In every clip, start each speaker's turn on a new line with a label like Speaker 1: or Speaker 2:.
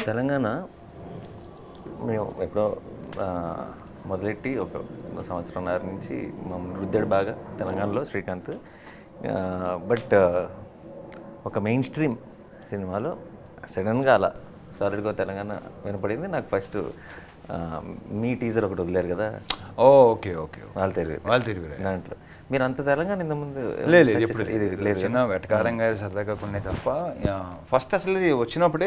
Speaker 1: తెలంగాణ మేము ఎప్పుడో ఆ, మొదలెట్టి ఒక సంవత్సరంన్నర నుంచి మమ్మల్ని రుద్దాడు బాగా తెలంగాణలో శ్రీకాంత్ బట్ ఒక మెయిన్ స్ట్రీమ్ సినిమాలో సడన్గా అలా సాలిడ్గా తెలంగాణ వినపడింది నాకు ఫస్ట్ మీ టీజర్ ఒకటి వదిలేరు కదా
Speaker 2: ఓ ఓకే ఓకే
Speaker 1: వాళ్ళు తెలియదు
Speaker 2: వాళ్ళు తిరిగి
Speaker 1: దాంట్లో మీరు అంత తెలంగాణ ఇంత ముందు
Speaker 2: లేదు లేదు ఎప్పుడు
Speaker 1: ఇది లేదు
Speaker 2: చిన్న వెటకారంగా సరదాగా కొన్ని తప్ప ఫస్ట్ అసలు ఇది వచ్చినప్పుడే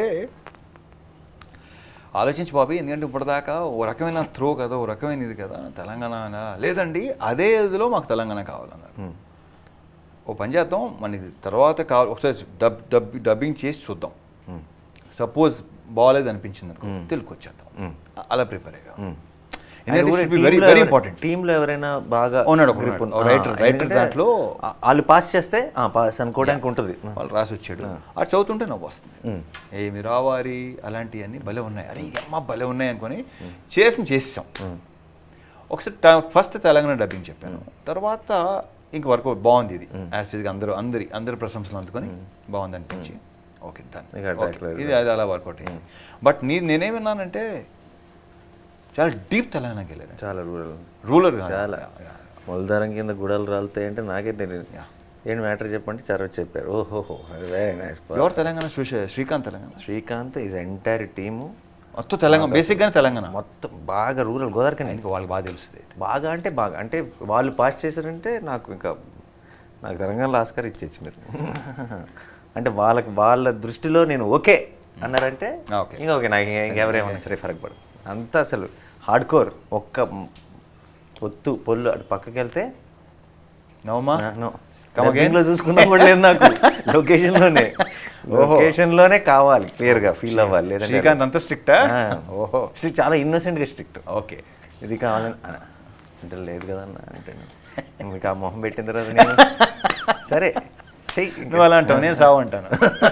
Speaker 2: ఆలోచించి బాబీ ఎందుకంటే ఇప్పటిదాకా ఓ రకమైన త్రో కదా ఓ రకమైన ఇది కదా తెలంగాణ అనా? లేదండి అదే ఇదిలో మాకు తెలంగాణ కావాలన్నారు
Speaker 1: Hmm.
Speaker 2: ఓ పని చేద్దాం మనకి తర్వాత కావాలి ఒకసారి డబ్ డబ్ డబ్బింగ్ చేసి చూద్దాం
Speaker 1: Hmm.
Speaker 2: సపోజ్ బాగాలేదు అనిపించింది అనుకో తెలుగు వచ్చేద్దాం
Speaker 1: Hmm.
Speaker 2: అలా ప్రిపేర్ అయ్యా
Speaker 1: Hmm.
Speaker 2: ఎందుకంటే వెరీ వెరీ ఇంపార్టెంట్
Speaker 1: టీంలో ఎవరైనా బాగా
Speaker 2: ఉన్నాడు ఒక
Speaker 1: grip
Speaker 2: ఉన్నాడు.
Speaker 1: ఉన్న-
Speaker 2: ఓ writer-
Speaker 1: ఆ,
Speaker 2: writer
Speaker 1: ఎందుకంటే
Speaker 2: దాంట్లో
Speaker 1: ఆ- వాళ్ళు పాస్ చేస్తే పాస్ అనుకోవడానికి ఉంటుంది
Speaker 2: వాళ్ళు రాసి వచ్చాడు అది చదువుతుంటే నవ్వు వస్తుంది ఏమి రావాలి అలాంటివన్నీ భలే ఉన్నాయి అరే అమ్మ భలే ఉన్నాయి అనుకొని చేసి చేసాం ఒకసారి ఫస్ట్ తెలంగాణ డబ్బింగ్ చెప్పాను తర్వాత ఇంక వరకు బాగుంది ఇది యాసిడ్గా అందరూ అందరి అందరి ప్రశంసలు అందుకొని బాగుంది అనిపించి ఓకే డన్
Speaker 1: ఇక track లో
Speaker 2: ఇది అది అలా వర్కౌట్ అయింది బట్ నీ నేనేం విన్నానంటే చాలా డీప్ తెలంగాణకి వెళ్ళాను
Speaker 1: చాలా రూరల్
Speaker 2: రూలర్
Speaker 1: చాలా మొలదారం కింద గుడాలు రాలుతాయి అంటే నాకే తెలియదు ఏంటి మ్యాటర్ చెప్పంటే చరవ చెప్పారు ఓహోహో వెరీ నైస్
Speaker 2: ఎవరు Telangana Sri- Srikanth Telangana
Speaker 1: Srikanth is entire team
Speaker 2: మొత్తం తెలంగాణ బేసిక్గానే తెలంగాణ
Speaker 1: మొత్తం బాగా రూరల్ గోదావరి కింద
Speaker 2: ఇంకా వాళ్ళకి బాగా తెలుస్తుంది అయితే
Speaker 1: బాగా అంటే బాగా అంటే వాళ్ళు పాస్ చేశారంటే నాకు ఇంకా నాకు తెలంగాణలో ఆస్కార్ ఇచ్చేచ్చు మీరు అంటే వాళ్ళకి వాళ్ళ దృష్టిలో నేను ఓకే అన్నారంటే
Speaker 2: ఆ, ఓకే.
Speaker 1: ఇంకా ఓకే నాకు ఇంకెవరేమన్నా సరే ఫరక్ పడదు అంతా అసలు హార్డ్ కోర్ ఒక్క ఒత్తు పొల్లు అటు పక్కకి వెళ్తే
Speaker 2: నవమా
Speaker 1: నో
Speaker 2: Come again?
Speaker 1: లో చూసుకున్నా కూడా లేదు నాకు లొకేషన్ లోనే లొకేషన్ లోనే కావాలి క్లియర్ గా ఫీల్ అవ్వాలి లేదంటే
Speaker 2: శ్రీకాంత్ అంత స్ట్రిక్టా
Speaker 1: ఆ.
Speaker 2: ఓహో
Speaker 1: స్ట్రిక్ట్ చాలా ఇన్నోసెంట్ గా స్ట్రిక్ట్
Speaker 2: ఓకే
Speaker 1: ఇది కావాలని అన- అంటే లేదు కదా అన్న అంటే మీకు ఆ మొహం పెట్టిన తర్వాత నేను సరే చెయ్యి ఇంకా.
Speaker 2: నువ్వు అలా అంటావు నేను సావు అంటాను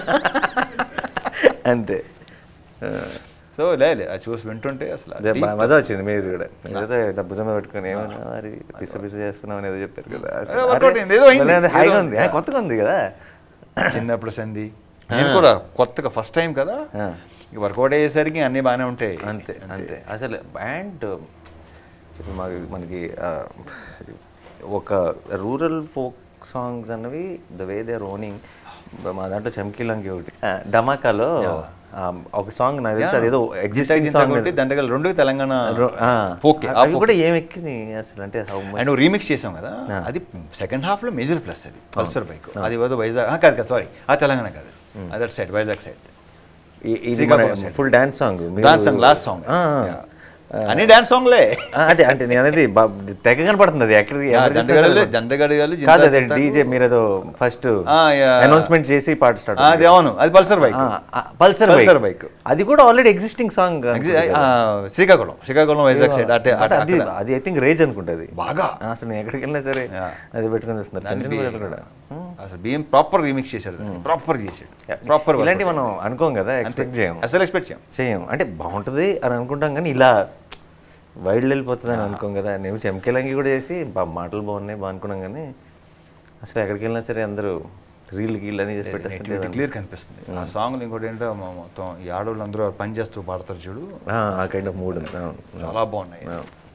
Speaker 1: అంతే ఆ,
Speaker 2: సో లేదు అది చూసి వింటుంటే అసలు
Speaker 1: అదే బా- మజా వచ్చింది మీరు కూడా ఏదో డబ్బు జమ పెట్టుకుని ఏమన్నా మరి పిస పిస చేస్తున్నాం అని ఏదో చెప్పారు కదా
Speaker 2: అదే workout అయింది, ఏదో అయింది,
Speaker 1: భలే హాయిగా
Speaker 2: ఏదో
Speaker 1: ఉంది ఆ, కొత్తగా ఉంది కదా
Speaker 2: చిన్నప్పుడు సంధి నేను కూడా కొత్తగా ఫస్ట్ టైం కదా
Speaker 1: ఆ.
Speaker 2: ఇక వర్కౌట్ అయ్యేసరికి అన్నీ బాగానే ఉంటాయి
Speaker 1: అంతే అంతే అసలు బ్యాండ్ ఇప్పుడు మాకు మనకి ఆ, ఒక రూరల్ ఫోక్ సాంగ్స్ అన్నవి the way they are owning మా దాంట్లో చమ్కీలంకి ఒకటి ఆ, ధమాకాలో ఆ, ఒక సాంగ్ నాకు తెలిసి అదేదో ఎగ్జిస్టింగ్ సాంగ్
Speaker 2: ఒకటి దండగలు రెండు తెలంగాణ ఓకే
Speaker 1: అవి కూడా ఏం ఎక్కినాయి అసలు అంటే how much-
Speaker 2: అండ్ రీమిక్స్ చేసాం కదా అది సెకండ్ హాఫ్ లో మేజర్ ప్లస్ అది పల్సర్ బైక్ అది ఏదో వైజాగ్ ఆ, కాదు కాదు సారీ ఆ తెలంగాణ కాదు అది అటు సైడ్ వైజాగ్ సైడ్
Speaker 1: ఈ- ఇది
Speaker 2: Srikakulam side.
Speaker 1: Full dance song
Speaker 2: dance song last song అన్ని డాన్స్ సాంగ్లే
Speaker 1: అదే అంటే నేను అనేది బా- తెగ కనపడుతుంది అది ఎక్కడికి ఎవరు చూసినా
Speaker 2: దండగడలు
Speaker 1: సరే-
Speaker 2: దండగడలు
Speaker 1: కాదు అదే డీజే మీరు ఏదో ఫస్ట్
Speaker 2: ఆ, yeah.
Speaker 1: అనౌన్స్మెంట్ చేసి పాట స్టార్ట్
Speaker 2: అది అవును అది Pulsar bike
Speaker 1: Pulsar
Speaker 2: Pulsar
Speaker 1: bike
Speaker 2: bike.
Speaker 1: అది కూడా already existing song
Speaker 2: Srikakulam Srikakulam Vizag side అంటే అటు-
Speaker 1: అది
Speaker 2: అక్కడ.
Speaker 1: అది ఐ థింక్ రేజ్ అనుకుంటది
Speaker 2: బాగా
Speaker 1: అసలు నేను ఎక్కడికి వెళ్ళినా సరే
Speaker 2: Yeah.
Speaker 1: అది పెట్టుకొని చూస్తున్నారు చిన్న చిన్న పిల్లలు కూడా
Speaker 2: అసలు బియ్యం ప్రాపర్ రీమిక్స్ చేశాడు ప్రాపర్ చేశాడు ప్రాపర్
Speaker 1: ఇలాంటి మనం అనుకోం కదా ఎక్స్పెక్ట్ చేయం
Speaker 2: అసలు ఎక్స్పెక్ట్ చేయం
Speaker 1: చేయం అంటే బాగుంటుంది అని అనుకుంటాం కానీ ఇలా వైల్డ్ వెళ్ళిపోతుంది అని అనుకోం కదా నేను చెంకెలంగి కూడా చేసి బా మాటలు బాగున్నాయి బాగా అనుకున్నాం కానీ అసలు ఎక్కడికి వెళ్ళినా సరే అందరూ రీల్ గీల్ అని చేసి పెట్టేస్తుంటే
Speaker 2: క్లియర్ కనిపిస్తుంది ఆ సాంగ్ ఇంకోటి ఏంటో మొత్తం ఈ ఆడవాళ్ళు అందరూ పని చేస్తూ పాడతారు చూడు
Speaker 1: ఆ కైండ్ ఆఫ్ మూడ్
Speaker 2: చాలా బాగున్నాయి
Speaker 1: అవును.